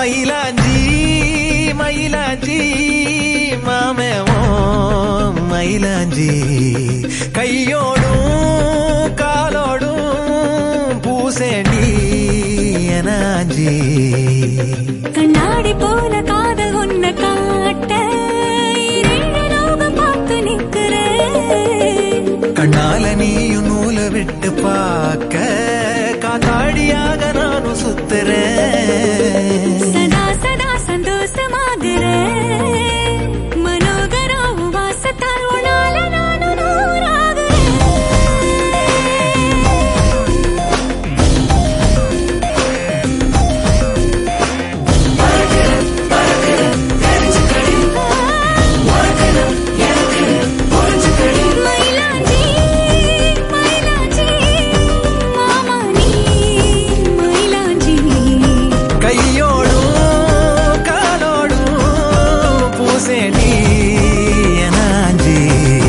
மயிலாஞ்சி மயிலாஞ்சி மாமேவோம் மயிலாஞ்சி கையோடும் காலோடும் பூசேண்டி எனாஞ்சி கண்ணாடி போல காதல் உன்னை காட்ட இரண்டு லோகம் பார்த்து நிற்கிறேன் கண்ணால நீயும் நூல விட்டு பார்க்க காத்தாடியாக நானும் சுத்துறேன் சதா சதா சந்தோஷமாகிறேன் மனோகராவும் வாசத்தால் உன்னால நானும் நூறாகிறேன் மயிலாஞ்சி மயிலாஞ்சி மாமா நீ மயிலாஞ்சி கையோடும் காலோடும் பூசேண்டி எனாஞ்சி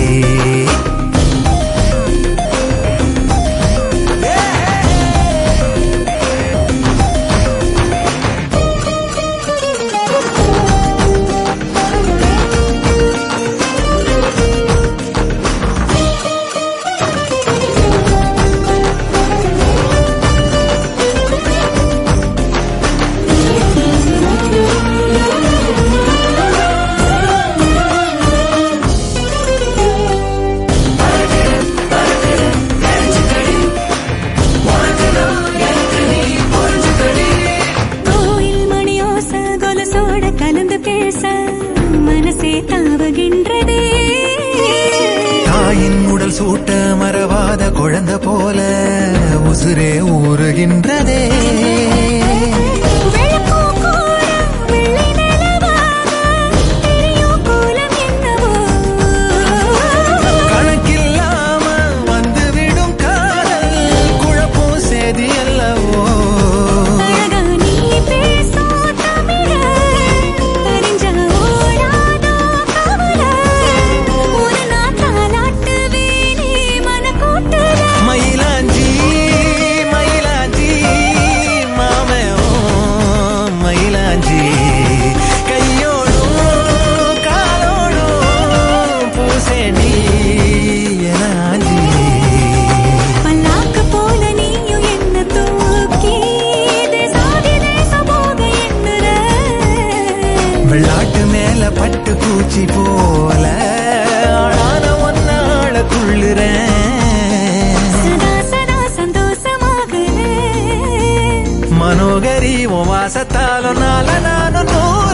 கோயில் மணியோச கொலசோட கலந்து பேச மனசே தாவுகின்றதே தாயின் உடல் சூட்ட மறவாத குழந்தை போல உசுரே ஊறுகின்றதே வெள்ளப்பூ கூட வெள்ளை நிலவாக தெரியும் கோலம் என்னவோ கணக்கில்லாம வந்துவிடும் காதல் குழப்பம் சேதி அல்லவோ அழகா நீ பேசும் தமிழ அறிஞ்ச ஓடாதோ கவல ஒரு நாள் தாலாட்டுவேனே மனக்கூட்டுல மயிலாஞ்சி மயிலாஞ்சி மாமே மயிலாஞ்சி கையோடும் காலோடும் பூசேண்டி எனாஞ்சி பல்லாக்கு போல நீயும் என்ன தூக்கி தேசாதி தேச போக எண்ணுற வெள்ளாட்டு மேல பட்டு பூச்சி போல ஆளான ஒன்னாள துள்ளுறேன் சதா சதா சந்தோஷமாக மனோகரி உன் வாசத்தாலும் நால நானும் நூறு